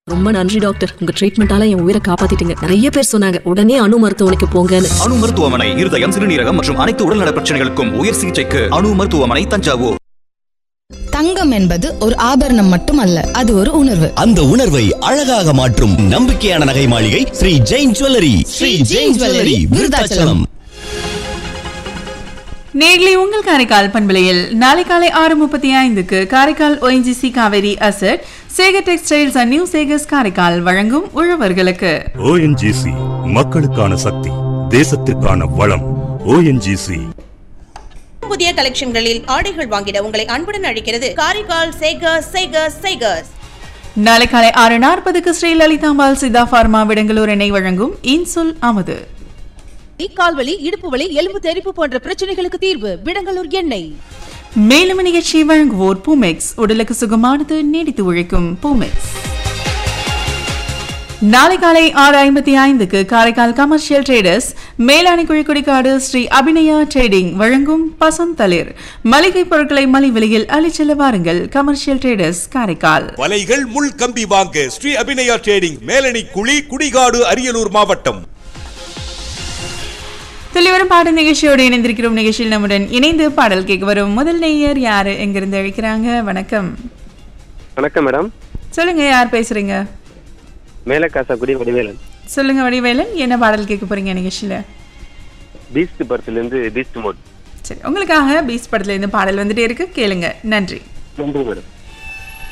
ரொம்ப நன்றி டாக்டர் உங்க ட்ரீட்மெண்டால என் உயிரை காப்பாத்திட்டீங்க நிறைய பேர் சொன்னாங்க உடனே அணு மருத்துவமனைக்கு போங்கன்னு அணு மருத்துவமனை இருதயம் சிறுநீரகம் மற்றும் அனைத்து உடல்நல பிரச்சனைகளுக்கும் உயர் சிகிச்சைக்கு அணு மருத்துவமனை தஞ்சாவூர் தங்கம் என்பது ஒரு ஆபரணம் மட்டுமல்ல அது ஒரு உணர்வு அந்த உணர்வை அழகாக மாற்றும் நம்பிக்கையான நகை மாளிகை ஸ்ரீ ஜெயின் ஜுவல்லரி ஸ்ரீ ஜெயின் ஜுவல்லரி விருதாச்சலம் நேர்லி உங்கள் காரைக்கால் பண்பலையில் நாளை காலை ஆறு முப்பத்தி ஐந்துக்கு Karaikal ONGC Cauvery asset Sekar textiles and new Sekars Karaikal வழங்கும் உழவர்களுக்கு ஓஎன்ஜிசி மக்களுக்கான சக்தி தேசத்திற்கான வளம் ஓஎன்ஜிசி புதிய கலெக்ஷன்களில் ஆடைகள் வாங்கிட உங்களை அன்புடன் அழைக்கிறது காரைக்கால் சேகர்ஸ் சேகர்ஸ் சேகர்ஸ் நாளை காலை ஆறு நாற்பதுக்கு ஸ்ரீ லலிதாம்பாள் சித்தா பார்மா விடங்களூர் எண்ணெய் வழங்கும் இன்சுல் அமுது கால்வலி இடுப்பு வலி எலும்பு தெறிப்பு போன்ற பிரச்சனைகளுக்கு தீர்வு விடங்கலூர் எண்ணெய் மேலும் நிகழ்ச்சி வழங்குவோர் பூமெக்ஸ் உடலுக்கு சுகமானது நீடித்து உழைக்கும் பூமெக்ஸ் நாளை காலை ஆறு ஐம்பத்தி ஐந்துக்கு காரைக்கால் கமர்ஷியல் ட்ரேடர்ஸ் மேலாணி குழிக்குடிக்காடு ஸ்ரீ அபிநயா ட்ரேடிங் வழங்கும் பசந்தளிர் மளிகை பொருட்களை மலி விலையில் அளிச்செல்ல வாருங்கள் கமர்ஷியல் ட்ரேடர்ஸ் காரைக்கால் வலைகள் முள் கம்பி வாங்க ஸ்ரீ அபிநயா ட்ரேடிங் மேலணி குழி குடிகாடு அரியலூர் மாவட்டம் தெளிவரும் பாடல் நிகழ்ச்சியோடு இணைந்திருக்கிறோம் நிகழ்ச்சியில் நம்முடன் இணைந்து பாடல் கேட்க வரும் முதல் நேயர் யாரு எங்கிருந்து அழைக்கிறாங்க வணக்கம் வணக்கம் மேடம் சொல்லுங்க யார் பேசுறீங்க மேல காசாக்குடி வடிவேலன் சொல்லுங்க வடிவேலன் என்ன பாடல் கேட்க போறீங்க நிகழ்ச்சியில பீஸ்ட் படத்துலேருந்து பீஸ்ட் மோட் சரி உங்களுக்காக பீஸ் படத்துல இருந்து பாடல் வந்துட்டே இருக்கு கேளுங்க நன்றி நன்றி மேடம்